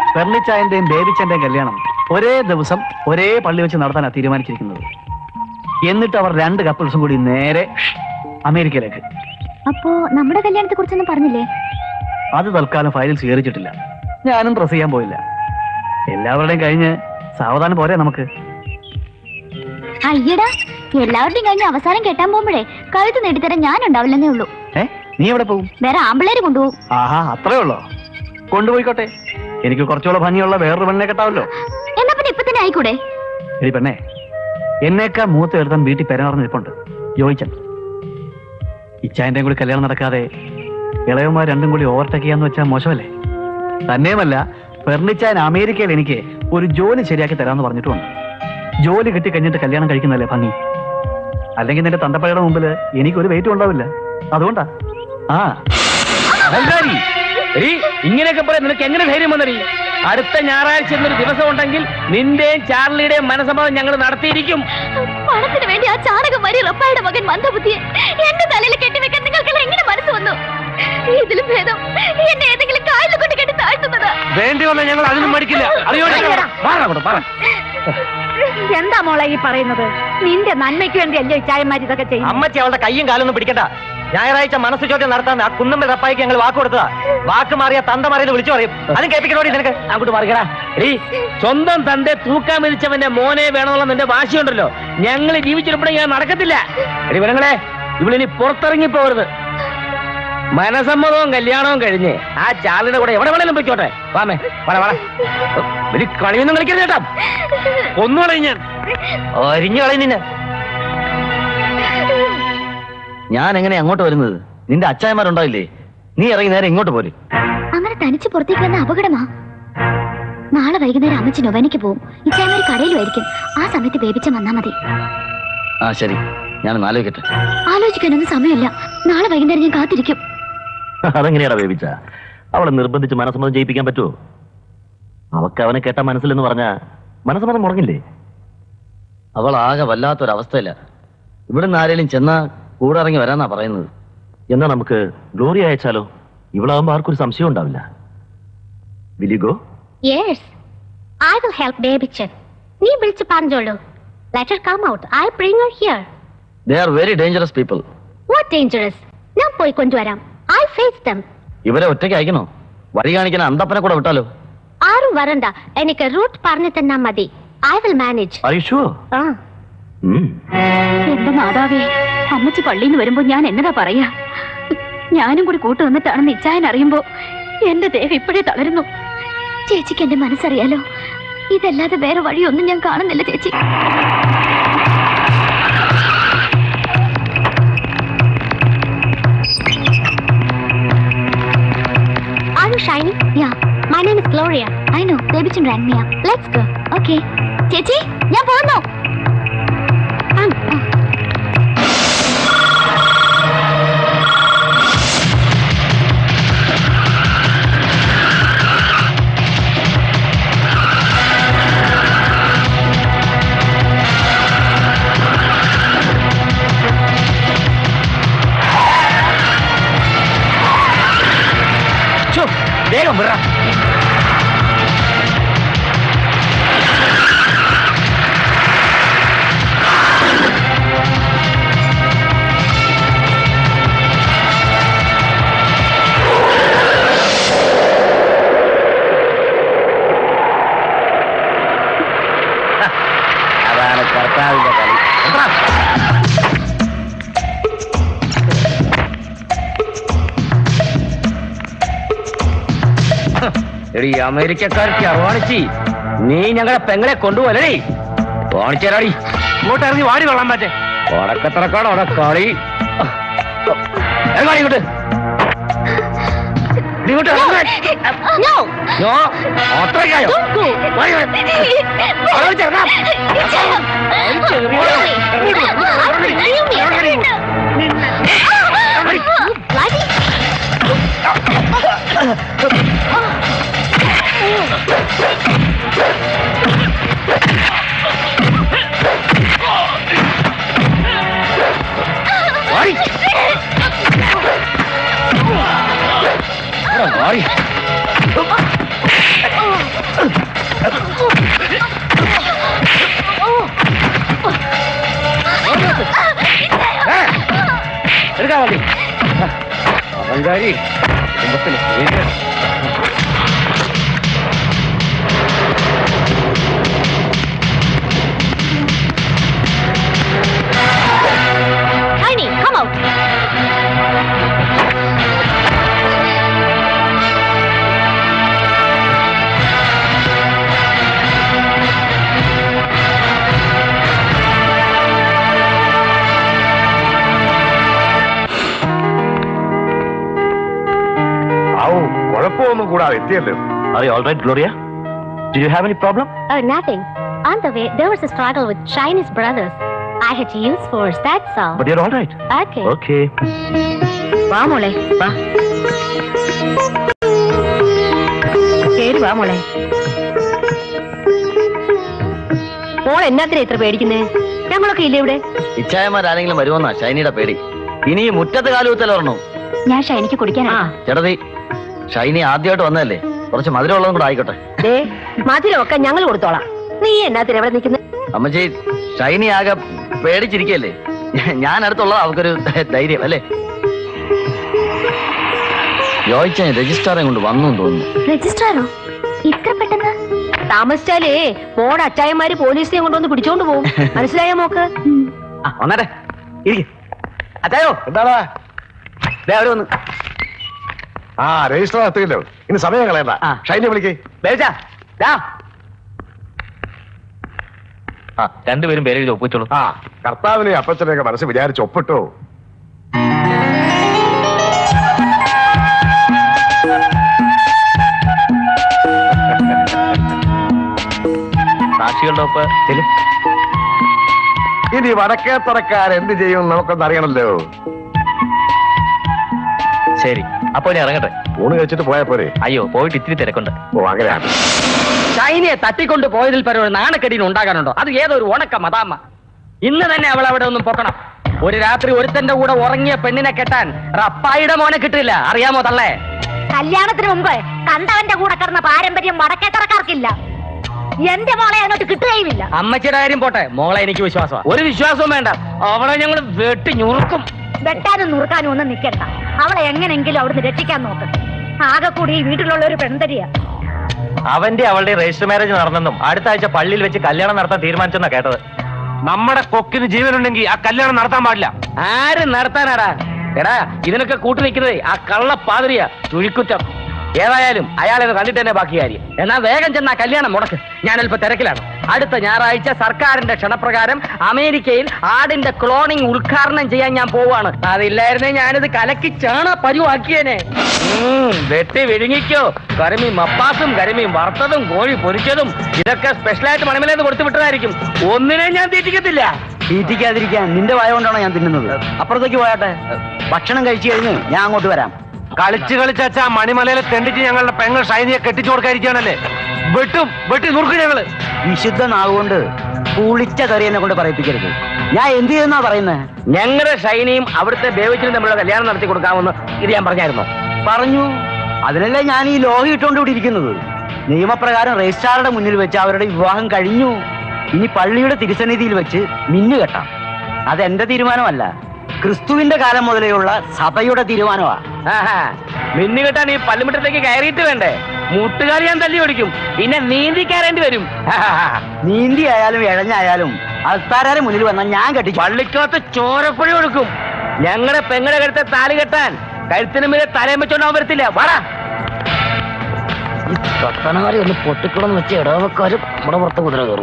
പെർണിച്ചായന്റെയും ബേബിച്ചന്റെയും കല്യാണം ഒരേ ദിവസം ഒരേ പള്ളി വെച്ച് നടത്താനാണ് തീരുമാനിച്ചിരിക്കുന്നത് എന്നിട്ട് അവർ രണ്ട് കപ്പിൾസും കൂടി നേരെ അമേരിക്കയിലേക്ക് അപ്പോ നമ്മുടെ കല്യാണത്തെ കുറിച്ചൊന്നും പറഞ്ഞില്ലേ അത് തൽക്കാലം ഫയലിൽ സ്വീകരിച്ചിട്ടില്ല ഞാനും പ്രസ് ചെയ്യാൻ പോയില്ല എല്ലാവരുടെയും കഴിഞ്ഞ് സാവധാനം പോരെ നമുക്ക് അയ്യടാ എല്ലാവരുടെയും കഴിഞ്ഞ് അവസാനം കെട്ടാൻ പോകുമ്പോഴേ കഴുത്ത് നേടിത്തരാൻ ഞാൻ ഉണ്ടാവില്ലെന്നേ ഉള്ളൂ ഏ നീ എവിടെ പോകും വേറെ ആമ്പിള്ളേര് കൊണ്ടുപോകും ആഹാ അത്രേ ഉള്ളോ കൊണ്ടുപോയിക്കോട്ടെ എനിക്ക് കുറച്ചുകൂടെ ഭംഗിയുള്ള വേറൊരു പെണ്ണെ കെട്ടാവല്ലോ എന്നാ പിന്നെ ഇപ്പൊ തന്നെ ആയിക്കൂടെ എടി പെണ്ണെ എന്നേക്കാ മൂത്ത് എടുത്താൻ വീട്ടിൽ പെരുമാറുന്ന ഇരിപ്പുണ്ട് ജോയിച്ചൻ ഇച്ചായന്റെയും കൂടി കല്യാണം നടക്കാതെ ഇളയന്മാർ രണ്ടും കൂടി ഓവർടേക്ക് ചെയ്യാന്ന് വെച്ചാൽ മോശമല്ലേ തന്നെയുമല്ല ഫെർണിച്ചാൻ അമേരിക്കയിൽ എനിക്ക് ഒരു ജോലി ശരിയാക്കി തരാമെന്ന് പറഞ്ഞിട്ടുമുണ്ട് ജോലി കിട്ടി കഴിഞ്ഞിട്ട് കല്യാണം കഴിക്കുന്നതല്ലേ ഭംഗി അല്ലെങ്കിൽ നിന്റെ തന്തപ്പഴയുടെ മുമ്പിൽ എനിക്കൊരു വെയിറ്റും ഉണ്ടാവില്ല അതുകൊണ്ടാ ആ അഹങ്കാരി. എടീ, ഇങ്ങനെയൊക്കെ പറയാൻ നിനക്ക് എങ്ങനെ ധൈര്യം വന്നടി അടുത്ത ഞായറാഴ്ച എന്നൊരു ദിവസം ഉണ്ടെങ്കിൽ നിന്റെയും ചാർലിയുടെയും മനസ്സമ്മതം ഞങ്ങൾ നടത്തിയിരിക്കും പണത്തിന് വേണ്ടി ആ ചാണകം വരി റപ്പായുടെ മകൻ മന്ദബുദ്ധിയെ എന്റെ തലയിൽ കെട്ടിവെക്കാൻ നിങ്ങൾക്കെല്ലാം എങ്ങനെ മനസ്സ് വന്നു ഇതിലും ഭേദം എന്നെ ഏതെങ്കിലും കായലിൽ കൊണ്ട് കെട്ടി താഴ്ത്തുന്നതാ വേണ്ടി വന്ന ഞങ്ങൾ അതിനും മടിക്കില്ല എന്താ മോളെ ഈ പറയുന്നത് നിന്റെ നന്മയ്ക്ക് വേണ്ടി അല്ലേ ചായമാരി ഇതൊക്കെ ചെയ്യും അമ്മച്ചി അവളുടെ കയ്യും കാലൊന്നും പിടിക്കണ്ട ഞായറാഴ്ച മനസ്സ് ചോദ്യം നടത്താൻ ആ കുന്നമ്മ റപ്പായിക്ക് ഞങ്ങൾ വാക്ക് കൊടുത്തതാ വാക്ക് മാറിയ തന്ത മാറിയെന്ന് വിളിച്ചു പറയും അതും കേൾപ്പിക്കണോടി നിനക്ക് അങ്ങോട്ട് മാറിക്കടാ എടീ സ്വന്തം തന്റെ തൂക്കാൻ വിരിച്ചവന്റെ മോനെ വേണമെന്നുള്ള നിന്റെ വാശിയുണ്ടല്ലോ ഞങ്ങൾ ജീവിച്ചിരിപ്പണെങ്കിൽ ഞാൻ നടക്കത്തില്ല എടി വിലങ്ങളെ ഇവളിനി പുറത്തിറങ്ങി പോകരുത് മനസമ്മതവും കല്യാണവും കഴിഞ്ഞ് ആ ചാലിന്റെ കൂടെ എവിടെ വേണേലും പൊയ്ക്കോട്ടെ വാമേ വള വള ഒരു കളിയൊന്നും കളിക്കരുത് ചേട്ടാ ഒന്നുകളെ ഞാൻ അരിഞ്ഞു കളയും നിന്നെ ഞാൻ എങ്ങനെ അങ്ങോട്ട് വരുന്നത് നിന്റെ അച്ചായന്മാരുണ്ടാവില്ലേ നീ ഇറങ്ങി നേരെ ഇങ്ങോട്ട് പോര് അങ്ങനെ തനിച്ച് പുറത്തേക്ക് വന്ന അപകടമാ നാളെ വൈകുന്നേരം അമ്മച്ചി നൊവനിക്ക് പോവും ഇച്ചായൊരു കടയിലുമായിരിക്കും ആ സമയത്ത് ബേബിച്ച വന്നാ മതി ആ ശരി ഞാൻ ആലോചിക്കട്ടെ ആലോചിക്കാനൊന്നും സമയമില്ല നാളെ വൈകുന്നേരം ഞാൻ കാത്തിരിക്കും അതെങ്ങനെയാടാ ബേബിച്ച അവളെ നിർബന്ധിച്ച് മനസ്സമ്മതം ചെയ്യിപ്പിക്കാൻ പറ്റുമോ അവക്ക് അവനെ കേട്ട മനസ്സിലെന്ന് പറഞ്ഞ മനസ്സമ്മതം മുടങ്ങില്ലേ അവൾ ആകെ വല്ലാത്തൊരവസ്ഥയില്ല ഇവിടുന്ന് ആരെങ്കിലും ചെന്നാ കൂടെ ഇറങ്ങി വരാന്നാ പറയുന്നത് എന്നാ നമുക്ക് ഗ്ലോറി അയച്ചാലോ ഇവളാകുമ്പോ ആർക്കൊരു സംശയം ഉണ്ടാവില്ല വിലിഗോ yes I will help Babychan നീ വിളിച്ച് പറഞ്ഞോളൂ let her come out I bring her here they are very dangerous people what dangerous ഞാൻ പോയി കൊണ്ടുവരാം ഐ ഫേസ് ദം ഇവരെ ഒറ്റയ്ക്ക് അയക്കണോ വഴി കാണിക്കാൻ അന്തപ്പനെ കൂടെ വിട്ടാലോ ആരും വരണ്ട എനിക്ക് റൂട്ട് പറഞ്ഞു തന്നാ മതി ഐ വിൽ മാനേജ് അറിയിഷോ ആ എന്റെ മാതാവേ അമ്മച്ചി പള്ളിയിൽ നിന്ന് വരുമ്പോ ഞാൻ എന്നതാ പറയാ ഞാനും കൂടി കൂട്ടു നിന്നിട്ടാണെന്ന് ഇച്ചായൻ അറിയുമ്പോ എന്റെ ദേഹം ഇപ്പോഴേ തളരുന്നു ചേച്ചിക്ക് എന്റെ മനസ്സറിയാലോ ഇതല്ലാതെ വേറെ വഴിയൊന്നും ഞാൻ കാണുന്നില്ല ചേച്ചി Are you shining? Yeah. My name is Gloria. I know. Baby Chan rang me up. Let's go. Okay. ചേച്ചി ഞാൻ പോന്നു Come. ആ. ഛോ, വേഗം വിട അതാണ് കർത്താവിന്റെ കളി എത്ര എടി അമേരിക്കക്കാർക്ക് അറുവാണിച്ചി നീ ഞങ്ങളെ പെങ്ങളെ കൊണ്ടുപോലേ കാണിച്ചേരാടി ഇങ്ങോട്ട് ഇറങ്ങി വാടി കൊള്ളാൻ പറ്റേ ഉടക്കത്തിറക്കാണ് അവിടെ കളി ഇറങ്ങാടി ഇങ്ങോട്ട് ഇടി ഇങ്ങോട്ട് ഇറങ്ങാൻ. No. ഞോ, അത്രയ്ക്കായോ? Don't go. വാടി, വാടി. അവിടെ ചെറുക്കാം. വാടി. ഇവിടെ വാടി. ബംഗാരി കുടുംബത്തിന് പേര് Tiny, come out. ആവൂ കുഴപ്പമൊന്നും കൂടാതെ എത്തിയല്ലോ Are you all right, Gloria? Did you have any problem? Oh, nothing. On the way, there was a struggle with Chinese brothers. I had to use force, that's all. But you're all right. Okay. Okay. വാ മോളെ വാ കേറി വാ മോളെ മോൾ എന്നാത്തിനാ ഇത്ര പേടിക്കുന്നേ ഞങ്ങളൊക്കെ ഇല്ലേ ഇവിടെ ഇച്ഛായമാരാരെങ്കിലും വരുമെന്നാ ഷൈനിയുടെ പേടി ഇനി ഈ മുറ്റത്ത് കാലുകുത്തൽ ഓർണോ ഞാൻ ഷൈനിക്ക് കുടിക്കാനാ ചേട്ടതി ഷൈനി ആദ്യമായിട്ട് വന്നതല്ലേ കുറച്ച് മധുരമുള്ളതും കൂടെ ആയിക്കോട്ടെ ദേ മധുരമൊക്കെ ഞങ്ങൾ കൊടുത്തോളാം നീ എന്നാത്തിനാ ഇവിടെ നിൽക്കുന്നത് അമ്മച്ചി ഷൈനി ആകെ പേടിച്ചിരിക്കല്ലേ ഞാൻ അടുത്തുള്ളത് അവക്കൊരു ധൈര്യം അല്ലേ യോയിച്ച രജിസ്ട്രാറെ കൊണ്ട് വന്നു തോന്നുന്നു രജിസ്ട്രാറോ ഇത്ര പെട്ടെന്ന് താമസിച്ചാലേ മോടെ അച്ചായന്മാര് പോലീസിനെ കൊണ്ടുവന്ന് പിടിച്ചോണ്ട് പോകും മനസ്സിലായോ മോക്ക് വന്നാട്ടെ അച്ചായോ എന്താടാ ദേ അവര് വന്നു ആ രജിസ്റ്റർ എത്തിയല്ലോ ഇനി സമയം കളയണ്ട ആ. ഷൈനെ വിളിക്കേ ബേബിച്ചാ, ദാ. ആ രണ്ടുപേരും പേര് എഴുതി ഒപ്പിച്ചോളൂ ആ കർത്താവിനെ അപ്പച്ചനെയൊക്കെ മനസ്സ് വിചാരിച്ച് ഒപ്പിട്ടോ സാക്ഷികളുടെ ഒപ്പ് ചെല്ല്. ഇനി വടക്കേത്തറക്കാർ എന്ത് ചെയ്യും നമുക്കൊന്ന് അറിയണല്ലോ ശരി അപ്പൊ ഞാൻ ഇറങ്ങട്ടെ ഊണ് കഴിച്ചിട്ട് പോയാ പോരെ അയ്യോ പോയിട്ട് ഇത്തിരി തിരക്കുണ്ട് ഓ അങ്ങനെയാണ് ചൈനയെ തട്ടിക്കൊണ്ട് പോയതിൽ പരം ഒരു നാണക്കെടിന് ഉണ്ടാകാനുണ്ടോ അത് ഏതൊരു ഉണക്ക മതാമ്മ ഇന്ന് തന്നെ അവൾ അവിടെ ഒന്നും പൊക്കണം ഒരു രാത്രി ഒരുത്തന്റെ കൂടെ ഉറങ്ങിയ പെണ്ണിനെ കെട്ടാൻ റപ്പായിയുടെ മോനെ കിട്ടില്ല അറിയാമോ തള്ളേ കല്യാണത്തിന് മുമ്പ് കണ്ടവന്റെ കൂടെ കിടന്ന പാരമ്പര്യം വടക്കേത്തറക്കാർക്കില്ല എന്റെ മോളെ അങ്ങോട്ട് കിട്ടുകയുമില്ല അമ്മച്ചിയുടെ കാര്യം പോട്ടെ മോളെ എനിക്ക് വിശ്വാസമാണ് ഒരു വിശ്വാസവും വേണ്ട അവളെ ഞങ്ങൾ വെട്ടി ഞുറുക്കും വെട്ടാനും നുറുക്കാനും ഒന്നും നിൽക്കണ്ട അവളെ എങ്ങനെങ്കിലും അവിടുന്ന് രക്ഷിക്കാൻ നോക്ക് ആകെ കൂടി ഈ വീട്ടിലുള്ള ഒരു പെൺതരിയ അവന്റെ അവളുടെ രജിസ്റ്റർ മാരേജ് നടന്നെന്നും അടുത്ത ആഴ്ച പള്ളിയിൽ വെച്ച് കല്യാണം നടത്താൻ തീരുമാനിച്ചെന്നാ കേട്ടത് നമ്മുടെ കൊക്കിന് ജീവനുണ്ടെങ്കിൽ ആ കല്യാണം നടത്താൻ പാടില്ല ആര് നടത്താനാടാ എടാ ഇതിനൊക്കെ കൂട്ടു നിൽക്കുന്നത് ആ കള്ള പാതിരിയ ചുഴിക്കുറ്റം ഏതായാലും അയാളെ കണ്ടിട്ട് തന്നെ ബാക്കി കാര്യം എന്നാ വേഗം ചെന്ന കല്യാണം മുടക്ക് ഞാൻ അല്പ തിരക്കിലാണ് അടുത്ത ഞായറാഴ്ച സർക്കാരിന്റെ ക്ഷണപ്രകാരം അമേരിക്കയിൽ ആടിന്റെ ക്ലോണിംഗ് ഉദ്ഘാടനം ചെയ്യാൻ ഞാൻ പോവാണ് അതില്ലായിരുന്നേ ഞാനിത് കലക്കി ചാണ പരുവാക്കിയേനെ ഉം, വെട്ടി വിഴുങ്ങിക്കോ കരിമീൻ മപ്പാസും കരിമീൻ വറുത്തതും കോഴി പൊരിച്ചതും ഇതൊക്കെ സ്പെഷ്യലായിട്ട് മണിമലേന്ന് കൊടുത്തു വിട്ടതായിരിക്കും ഒന്നിനെ ഞാൻ തീറ്റിക്കത്തില്ല തീറ്റിക്കാതിരിക്കാൻ നിന്റെ വായ കൊണ്ടാണോ ഞാൻ തിന്നുന്നത് അപ്പുറത്തേക്ക് പോയാട്ടെ ഭക്ഷണം കഴിച്ചു കഴിഞ്ഞ് ഞാൻ അങ്ങോട്ട് വരാം കളിച്ച് കളിച്ച് അച്ഛാ മണിമലയിലെ തെണ്ടിച്ച് ഞങ്ങളുടെ പെങ്ങൾ ഷൈനിയെ കെട്ടിച്ചു കൊടുക്കാതിരിക്കാണല്ലേ വെട്ടും വെട്ടി നുറുക്കും ഞങ്ങള് വിശുദ്ധ നാവുകൊണ്ട് പുളിച്ച കറി എന്നെ കൊണ്ട് പറയിപ്പിക്കരുത് ഞാൻ എന്ത് ചെയ്യുന്നാ പറയുന്നത് ഞങ്ങളുടെ ഷൈനിയും അവിടുത്തെ ദേവച്ചിനും തമ്മിലുള്ള കല്യാണം നടത്തി കൊടുക്കാമെന്ന് ഇത് ഞാൻ പറഞ്ഞായിരുന്നു പറഞ്ഞു അതിനല്ലേ ഞാൻ ഈ ലോഹി ഇട്ടുകൊണ്ട് ഇവിടെ ഇരിക്കുന്നത് നിയമപ്രകാരം രജിസ്ട്രാറുടെ മുന്നിൽ വെച്ച് അവരുടെ വിവാഹം കഴിഞ്ഞു ഇനി പള്ളിയുടെ തിരുസന്നിധിയിൽ വെച്ച് മിന്നു കെട്ടാം അതെന്റെ തീരുമാനമല്ല ക്രിസ്തുവിന്റെ കാലം മുതലെയുള്ള സഭയുടെ തീരുമാനമാ ആഹാ. മിന്നു കെട്ടാൻ ഈ പള്ളിമുറ്റത്തേക്ക് കയറിയിട്ട് വേണ്ടേ മുട്ടുകാരി ഞാൻ തല്ലി ഓടിക്കും പിന്നെ നീന്തി കയറേണ്ടി വരും നീന്തി ആയാലും ഇഴഞ്ഞായാലും അൾത്താരെ മുന്നിൽ വന്നാൽ ഞാൻ കെട്ടിച്ചു പള്ളിക്കകത്ത് ചോരപ്പുഴ കൊടുക്കും ഞങ്ങളുടെ പെങ്ങളുടെ കഴുത്തെ താലി കെട്ടാൻ കഴുത്തിന് മീതെ തലയും വെച്ചോണ്ടാൻ വരത്തില്ല വാടാ കട്ടണകാരി ഒന്ന് പൊട്ടിക്കണം വെച്ച് ഇടവക്കാരും നമ്മുടെ പുറത്ത് കുതിര കയറും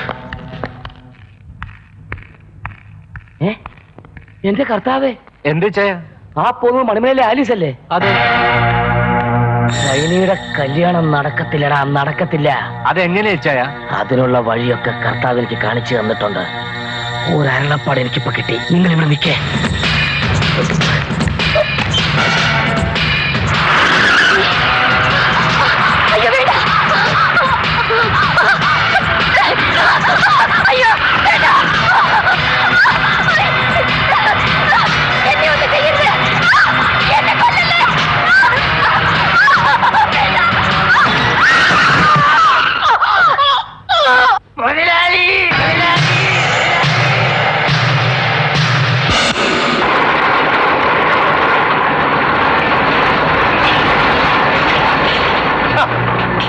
ഏ എന്റെ കർത്താവേ എന്ത് ചെയ്യാ ആ പോകുന്ന മണിമലയിലെ ആലീസ് അല്ലേ അതെ ഷൈനിയുടെ കല്യാണം നടക്കത്തില്ലടാ നടക്കത്തില്ല അതെങ്ങനെയാ ചായ അതിനുള്ള വഴിയൊക്കെ കർത്താവ് എനിക്ക് കാണിച്ചു തന്നിട്ടുണ്ട് ഒരു അരുളപ്പാട് എനിക്കിപ്പോ കിട്ടി നിങ്ങൾ ഇവിടെ നിൽക്കേ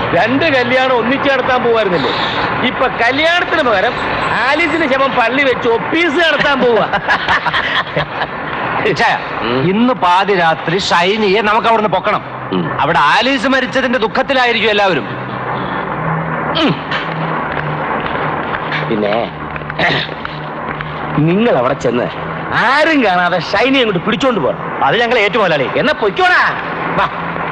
രണ്ട് കല്യാണം ഒന്നിച്ചു നടത്താൻ പോവായിരുന്നില്ലേ ഇപ്പൊ കല്യാണത്തിന് പകരം ആലീസിന് ശവം പള്ളി വെച്ച് ഒപ്പീസ് നടത്താൻ പോവാ ഛേ, ഇന്ന് പാതിരാത്രി ഷൈനിയെ നമുക്ക് അവിടുന്ന് പൊക്കണം അവിടെ ആലീസ് മരിച്ചതിന്റെ ദുഃഖത്തിലായിരിക്കും എല്ലാവരും പിന്നെ നിങ്ങൾ അവിടെ ചെന്ന് ആരും കാണാതെ ഷൈനി അങ്ങോട്ട് പിടിച്ചോണ്ട് പോകണം അത് ഞങ്ങൾ ഏറ്റുപോലാളി എന്നാ പൊയ്ക്കോടാ വാ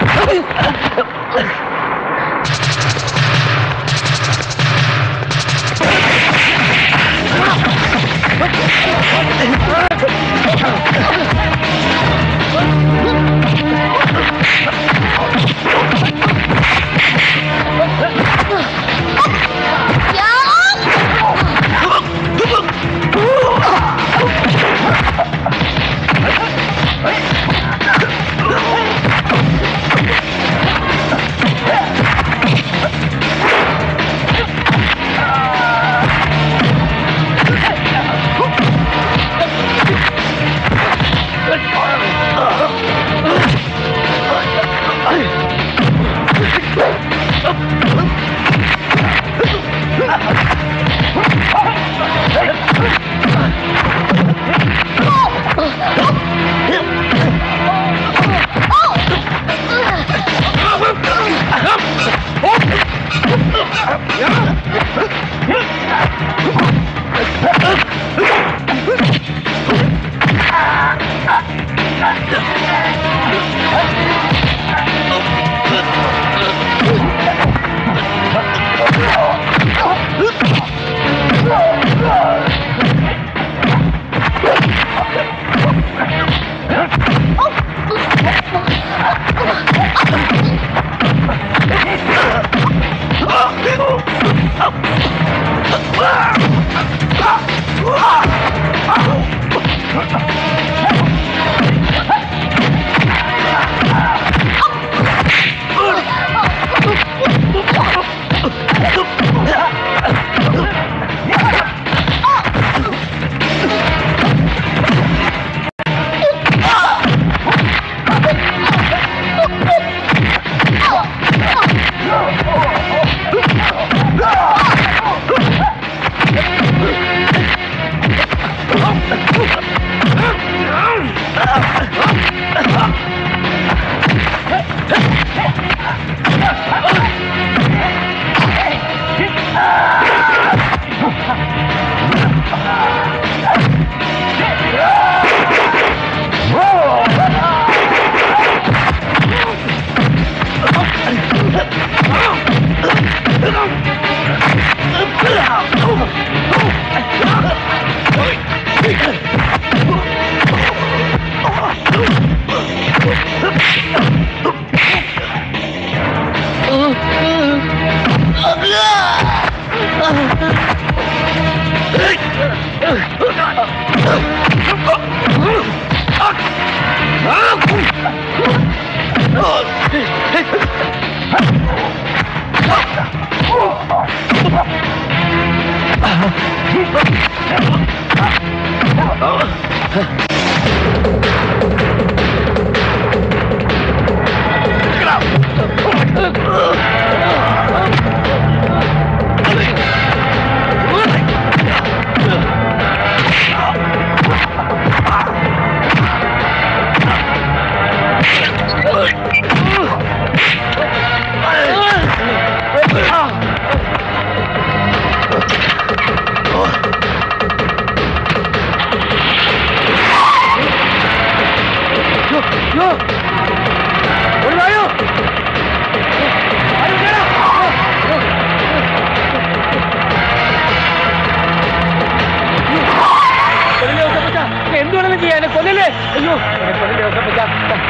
എന്തുവേണമെങ്കിലും ചെയ്യാൻ കൊല്ലല്ലേ അയ്യോ എന്നെ കൊല്ലല്ലേ ഔസേപ്പച്ചാ.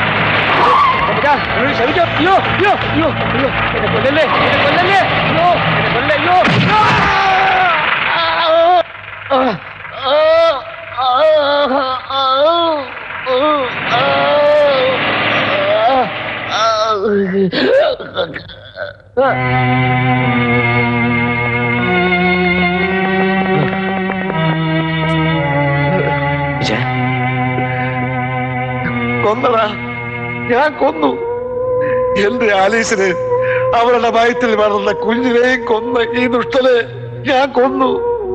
ഔസേപ്പച്ചാ, എന്നോട് ക്ഷമിച്ചോ അയ്യോ അയ്യോ അയ്യോ അയ്യോ എന്നെ കൊല്ലല്ലേ എന്നെ കൊല്ലല്ലേ അയ്യോ എന്നെ കൊല്ലല്ലേ അയ്യോ ആ, ആ, ആ, ആ, ആ, ആ, ആ. കൊന്നടാ ഞാൻ കൊന്നു എന്റെ ആലീസിന് അവരുടെ വയറ്റിൽ വളർന്ന കുഞ്ഞിനെയും കൊന്ന് ഈ ദുഷ്ടനെ ഞാൻ കൊന്നു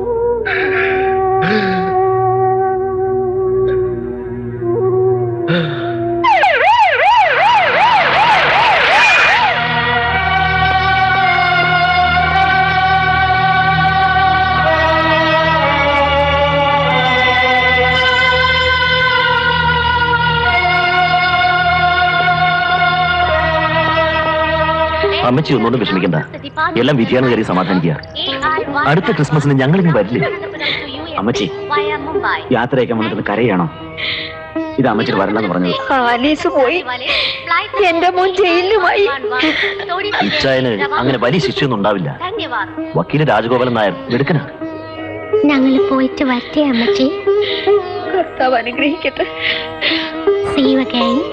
അമ്മച്ചി ഒന്നുകൊണ്ടും വിഷമിക്കണ്ട എല്ലാം വിധിയാണ് കയറി സമാധാനിക്കുക അടുത്ത ക്രിസ്മസിന് ഞങ്ങൾ ഇനി വരില്ലേ അമ്മച്ചി യാത്രയൊക്കെ വന്നിട്ട് കരയാണോ ഇത് അമ്മച്ചിട്ട് വരണ്ടെന്ന് പറഞ്ഞത് ആലീസ് പോയി എന്റെ മോൻ ജയിലിലുമായി ഇച്ചായന് അങ്ങനെ വലിയ ശിക്ഷയൊന്നും ഉണ്ടാവില്ല വക്കീല് രാജഗോപാലൻ നായർ എടുക്കനാ ഞങ്ങൾ പോയിട്ട് വരട്ടെ അമ്മച്ചി കർത്താവ് അനുഗ്രഹിക്കട്ടെ See you again.